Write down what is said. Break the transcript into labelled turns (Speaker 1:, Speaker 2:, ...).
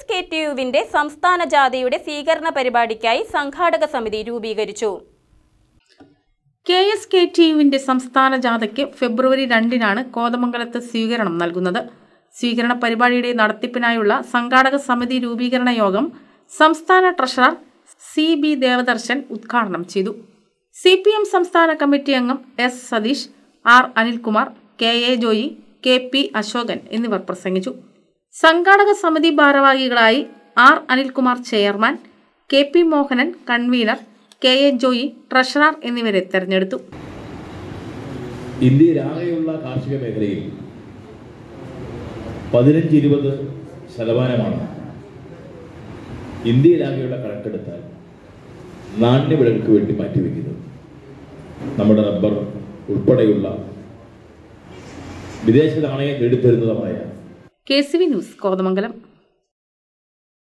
Speaker 1: S K T യുവിന്റെ സംസ്ഥാന ജാഥയുടെ സ്വീകരണ പരിപാടിക്കായി സംഘാടക സമിതി രൂപീകരിച്ചു
Speaker 2: കെ എസ് കെ ടി യുവിന്റെ സംസ്ഥാന ജാഥയ്ക്ക് ഫെബ്രുവരി രണ്ടിനാണ് കോതമംഗലത്ത് സ്വീകരണം നൽകുന്നത് സ്വീകരണ പരിപാടിയുടെ നടത്തിപ്പിനായുള്ള സംഘാടക സമിതി രൂപീകരണ യോഗം സംസ്ഥാന ട്രഷറർ സി ബി ദേവദർശൻ ഉദ്ഘാടനം ചെയ്തു സി പി എം സംസ്ഥാന കമ്മിറ്റി അംഗം S Satheesh R Anilkumar K A Joy K P Asokan എന്നിവർ പ്രസംഗിച്ചു സംഘാടക സമിതി ഭാരവാഹികളായി R Anilkumar chairman K P Mohanan convener K A Joy treasurer എന്നിവരെ തെരഞ്ഞെടുത്തു
Speaker 3: ഇന്ത്യയിലാകെയുള്ള കാർഷിക മേഖലയിൽ പതിനഞ്ച് ഇരുപത് ശതമാനമാണ് ഇന്ത്യയിലാകെയുള്ള കണക്കെടുത്താൽ നാണ്യവിളകൾക്ക് വേണ്ടി മാറ്റിവെക്കുന്നത് നമ്മുടെ റബ്ബർ ഉൾപ്പെടെയുള്ള വിദേശ നാണയം നേടിത്തരുന്നതുമായ
Speaker 2: K C V news Kothamangalam